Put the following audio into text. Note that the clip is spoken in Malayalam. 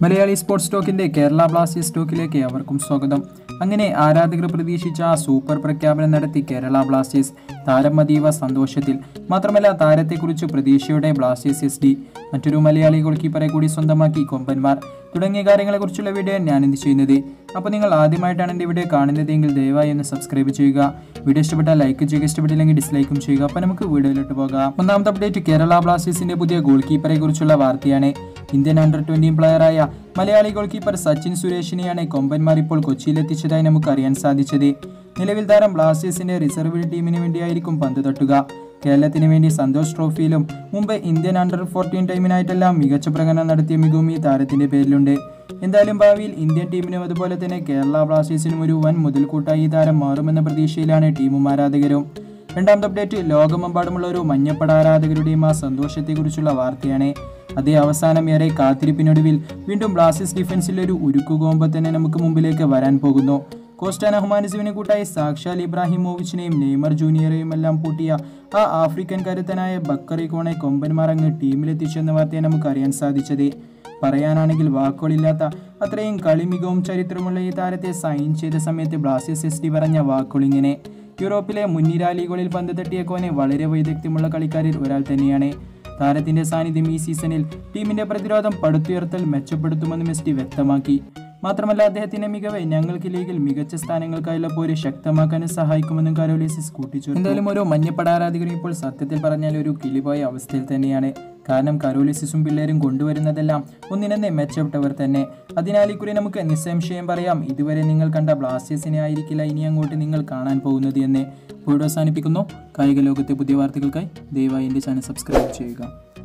മലയാളി സ്പോർട്സ് സ്റ്റോക്കിന്റെ കേരള ബ്ലാസ്റ്റേഴ്സ് സ്റ്റോക്കിലേക്ക് അവർക്കും സ്വാഗതം അങ്ങനെ ആരാധകർ പ്രതീക്ഷിച്ച ആ സൂപ്പർ പ്രഖ്യാപനം നടത്തി കേരള ബ്ലാസ്റ്റേഴ്സ് താരം അതീവ സന്തോഷത്തിൽ മാത്രമല്ല താരത്തെക്കുറിച്ച് പ്രതീക്ഷയുടെ ബ്ലാസ്റ്റേഴ്സ് എസ് ഡി മറ്റൊരു മലയാളി ഗോൾ കീപ്പറെ കൂടി സ്വന്തമാക്കി കൊമ്പന്മാർ തുടങ്ങിയ കാര്യങ്ങളെക്കുറിച്ചുള്ള വീഡിയോ ഞാൻ എന്ത് ചെയ്യുന്നത് അപ്പോൾ നിങ്ങൾ ആദ്യമായിട്ടാണ് എൻ്റെ വീഡിയോ കാണുന്നതെങ്കിൽ ദയവായി ഒന്ന് സബ്സ്ക്രൈബ് ചെയ്യുക വീഡിയോ ഇഷ്ടപ്പെട്ടാൽ ലൈക്ക് ചെയ്യുക ഇഷ്ടപ്പെട്ടില്ലെങ്കിൽ ഡിസ്ലൈക്കും ചെയ്യുക അപ്പോൾ നമുക്ക് വീഡിയോയിലോട്ട് പോകാം ഒന്നാമത്തെ അപ്ഡേറ്റ് കേരള ബ്ലാസ്റ്റേഴ്സിന്റെ പുതിയ ഗോൾ കീപ്പറെ കുറിച്ചുള്ള വാർത്തയാണ് ഇന്ത്യൻ അണ്ടർ ട്വന്റി പ്ലെയറായ മലയാളി ഗോൾ കീപ്പർ സച്ചിൻ സുരേഷിനെയാണ് കൊമ്പന്മാർ ഇപ്പോൾ കൊച്ചിയിലെത്തിച്ചതായി നമുക്ക് അറിയാൻ സാധിച്ചത് നിലവിൽ താരം ബ്ലാസ്റ്റേഴ്സിന്റെ റിസർവ് ടീമിന് വേണ്ടിയായിരിക്കും പന്ത് തട്ടുക കേരളത്തിന് വേണ്ടി സന്തോഷ് ട്രോഫിയിലും മുമ്പ് ഇന്ത്യൻ അണ്ടർ ഫോർട്ടീൻ ടീമിനായിട്ടെല്ലാം മികച്ച പ്രകടനം നടത്തിയ മികവും ഈ താരത്തിന്റെ പേരിലുണ്ട് എന്തായാലും ഭാവിയിൽ ഇന്ത്യൻ ടീമിനും അതുപോലെ തന്നെ കേരള ബ്ലാസ്റ്റേഴ്സിനും ഒരു വൻ മുതൽക്കൂട്ടായി ഈ താരം മാറുമെന്ന പ്രതീക്ഷയിലാണ് ടീമും ആരാധകരും രണ്ടാമത്തെ അപ്ഡേറ്റ് ലോകമെമ്പാടുമുള്ള ഒരു മഞ്ഞപ്പട ആരാധകരുടെയും ആ സന്തോഷത്തെക്കുറിച്ചുള്ള വാർത്തയാണ് അതേ അവസാനം ഏറെ കാത്തിരിപ്പിനൊടുവിൽ വീണ്ടും ബ്ലാസ്റ്റേഴ്സ് ഡിഫൻസിൽ ഒരു ഉരുക്കുകോമ്പ തന്നെ നമുക്ക് മുമ്പിലേക്ക് വരാൻ പോകുന്നു കോസ്റ്റാൻ അഹ്മാനിസുവിനെ കൂട്ടായി സാക്ഷാൽ ഇബ്രാഹിമോവിച്ചിനെയും നെയ്മർ ജൂനിയറെയും എല്ലാം പൂട്ടിയ ആ ആഫ്രിക്കൻ കരുത്തനായ ബക്കറി കോണെ കൊമ്പന്മാർ അങ്ങ് ടീമിലെത്തിച്ചെന്ന വാർത്തയെ നമുക്ക് അറിയാൻ സാധിച്ചത് പറയാനാണെങ്കിൽ വാക്കുകളില്ലാത്ത അത്രയും കളി മികവും ചരിത്രമുള്ള ഈ താരത്തെ സൈൻ ചെയ്ത സമയത്ത് ബ്ലാസ്റ്റേഴ്സ് എസ് ഡി പറഞ്ഞ വാക്കുകളിങ്ങനെ യൂറോപ്പിലെ മുൻനിര ലീഗുകളിൽ പന്ത് തട്ടിയ കോനെ വളരെ വൈദഗ്ധ്യമുള്ള കളിക്കാരിൽ ഒരാൾ തന്നെയാണ് താരത്തിന്റെ സാന്നിധ്യം ഈ സീസണിൽ ടീമിന്റെ പ്രതിരോധം പടുത്തുയർത്തൽ മെച്ചപ്പെടുത്തുമെന്ന് മെസ്സി വ്യക്തമാക്കി മാത്രമല്ല അദ്ദേഹത്തിന്റെ മികവ് ഞങ്ങൾക്ക് ലീഗിൽ മികച്ച സ്ഥാനങ്ങൾക്കായുള്ള പോര് ശക്തമാക്കാനും സഹായിക്കുമെന്നും കരോലിസിസ് കൂട്ടിച്ചു എന്തായാലും ഒരു മഞ്ഞപ്പട ആരാധകരും ഇപ്പോൾ സത്യത്തിൽ പറഞ്ഞാൽ ഒരു കിളിപോയ അവസ്ഥയിൽ തന്നെയാണ് കാരണം കരോലിസിസും പിള്ളേരും കൊണ്ടുവരുന്നതെല്ലാം ഒന്നിനെന്നെ മെച്ചപ്പെട്ടവർ തന്നെ അതിനാൽ ഇക്കുറി നമുക്ക് നിസ്സംശയം പറയാം ഇതുവരെ നിങ്ങൾ കണ്ട ബ്ലാസ്റ്റേഴ്സിനെ ആയിരിക്കില്ല ഇനി അങ്ങോട്ട് നിങ്ങൾ കാണാൻ പോകുന്നത് എന്ന് വീഡിയോ അവസാനിപ്പിക്കുന്നു കായിക ലോകത്തെ പുതിയ വാർത്തകൾക്കായി ദയവായി എൻ്റെ ചാനൽ സബ്സ്ക്രൈബ് ചെയ്യുക